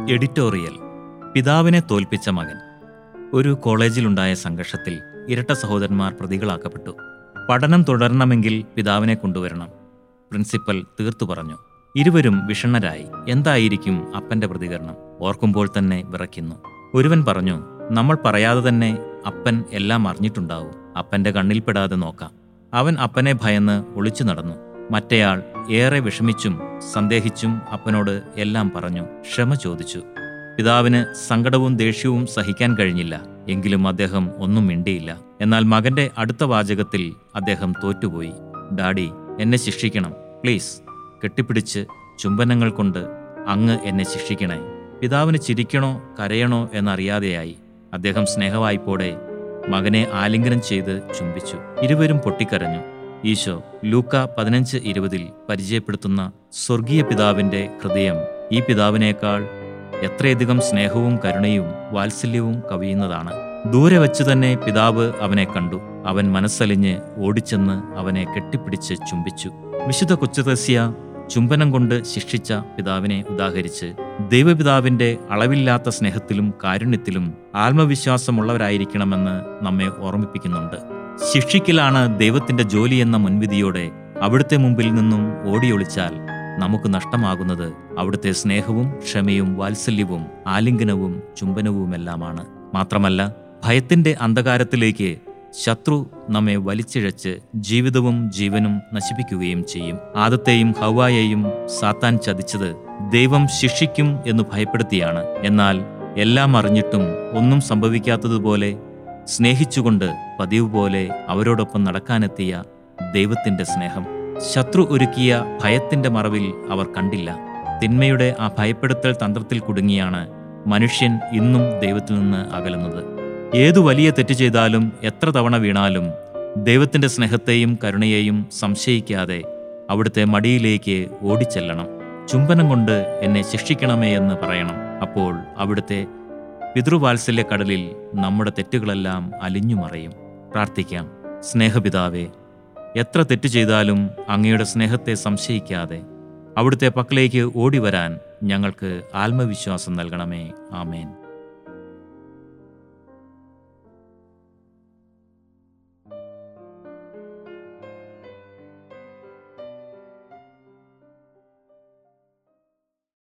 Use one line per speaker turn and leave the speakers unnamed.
editorial പിതാവിനെ തോൽപ്പിച്ച മകൻ ഒരു കോളേജിലുണ്ടായ സംഘർഷത്തിൽ ഇരട്ട സഹോദരന്മാർ പ്രതികളാക്കപ്പെട്ടു പഠനം തുടരണമെങ്കിൽ പിതാവിനെ കൊണ്ടുവരണം പ്രിൻസിപ്പൽ തീർത്തു പറഞ്ഞു ഇരുവരും വിഷണ്ണരായി എന്തായിരിക്കും അപ്പന്റെ പ്രതികരണം ഓർക്കുമ്പോൾ തന്നെ വിറയ്ക്കുന്നു ഒരുവൻ പറഞ്ഞു നമ്മൾ പറയാതെ തന്നെ അപ്പൻ എല്ലാം അറിഞ്ഞിട്ടുണ്ടാവും അപ്പന്റെ കണ്ണിൽപ്പെടാതെ നോക്കാം അവൻ അപ്പനെ ഭയന്ന് ഒളിച്ചു നടന്നു മറ്റേയാൾ ഏറെ വിഷമിച്ചും സന്ദേഹിച്ചും അപ്പനോട് എല്ലാം പറഞ്ഞു ക്ഷമ ചോദിച്ചു പിതാവിന് സങ്കടവും ദേഷ്യവും സഹിക്കാൻ കഴിഞ്ഞില്ല എങ്കിലും അദ്ദേഹം ഒന്നും മിണ്ടിയില്ല എന്നാൽ മകന്റെ അടുത്ത വാചകത്തിൽ അദ്ദേഹം തോറ്റുപോയി ഡാഡി എന്നെ ശിക്ഷിക്കണം പ്ലീസ് കെട്ടിപ്പിടിച്ച് ചുംബനങ്ങൾ കൊണ്ട് അങ്ങ് എന്നെ ശിക്ഷിക്കണേ പിതാവിന് ചിരിക്കണോ കരയണോ എന്നറിയാതെയായി അദ്ദേഹം സ്നേഹവായ്പോടെ മകനെ ആലിംഗനം ചെയ്ത് ചുംബിച്ചു ഇരുവരും പൊട്ടിക്കരഞ്ഞു ഈശോ ലൂക്ക പതിനഞ്ച് ഇരുപതിൽ പരിചയപ്പെടുത്തുന്ന സ്വർഗീയ പിതാവിന്റെ ഹൃദയം ഈ പിതാവിനേക്കാൾ എത്രയധികം സ്നേഹവും കരുണയും വാത്സല്യവും കവിയുന്നതാണ് ദൂരെ വച്ചു തന്നെ പിതാവ് അവനെ കണ്ടു അവൻ മനസ്സലിഞ്ഞ് ഓടിച്ചെന്ന് അവനെ കെട്ടിപ്പിടിച്ച് ചുംബിച്ചു വിശുദ്ധ കൊച്ചുതസ്യ ചുംബനം കൊണ്ട് ശിക്ഷിച്ച പിതാവിനെ ഉദാഹരിച്ച് ദൈവപിതാവിന്റെ അളവില്ലാത്ത സ്നേഹത്തിലും കാരുണ്യത്തിലും ആത്മവിശ്വാസമുള്ളവരായിരിക്കണമെന്ന് നമ്മെ ഓർമ്മിപ്പിക്കുന്നുണ്ട് ശിക്ഷിക്കലാണ് ദൈവത്തിന്റെ ജോലിയെന്ന മുൻവിധിയോടെ അവിടുത്തെ മുമ്പിൽ നിന്നും ഓടിയൊളിച്ചാൽ നമുക്ക് നഷ്ടമാകുന്നത് അവിടുത്തെ സ്നേഹവും ക്ഷമയും വാത്സല്യവും ആലിംഗനവും ചുംബനവുമെല്ലാമാണ് മാത്രമല്ല ഭയത്തിന്റെ അന്ധകാരത്തിലേക്ക് ശത്രു നമ്മെ വലിച്ചിഴച്ച് ജീവിതവും ജീവനും നശിപ്പിക്കുകയും ചെയ്യും ആദത്തെയും ഹവായെയും സാത്താൻ ചതിച്ചത് ദൈവം ശിക്ഷിക്കും എന്ന് ഭയപ്പെടുത്തിയാണ് എന്നാൽ എല്ലാം അറിഞ്ഞിട്ടും ഒന്നും സംഭവിക്കാത്തതുപോലെ സ്നേഹിച്ചുകൊണ്ട് പതിവ് പോലെ അവരോടൊപ്പം നടക്കാനെത്തിയ ദൈവത്തിന്റെ സ്നേഹം ശത്രു ഒരുക്കിയ ഭയത്തിന്റെ മറവിൽ അവർ കണ്ടില്ല തിന്മയുടെ ആ ഭയപ്പെടുത്തൽ തന്ത്രത്തിൽ കുടുങ്ങിയാണ് മനുഷ്യൻ ഇന്നും ദൈവത്തിൽ നിന്ന് അകലുന്നത് ഏതു വലിയ തെറ്റ് ചെയ്താലും എത്ര തവണ വീണാലും ദൈവത്തിന്റെ സ്നേഹത്തെയും കരുണയെയും സംശയിക്കാതെ അവിടുത്തെ മടിയിലേക്ക് ഓടിച്ചെല്ലണം ചുംബനം കൊണ്ട് എന്നെ ശിക്ഷിക്കണമേ എന്ന് പറയണം അപ്പോൾ അവിടുത്തെ പിതൃവാത്സല്യ കടലിൽ നമ്മുടെ തെറ്റുകളെല്ലാം അലിഞ്ഞു മറയും പ്രാർത്ഥിക്കാം സ്നേഹപിതാവേ എത്ര തെറ്റ് ചെയ്താലും അങ്ങയുടെ സ്നേഹത്തെ സംശയിക്കാതെ അവിടുത്തെ പക്കലേക്ക് ഓടി വരാൻ ഞങ്ങൾക്ക് ആത്മവിശ്വാസം നൽകണമേ ആമേൻ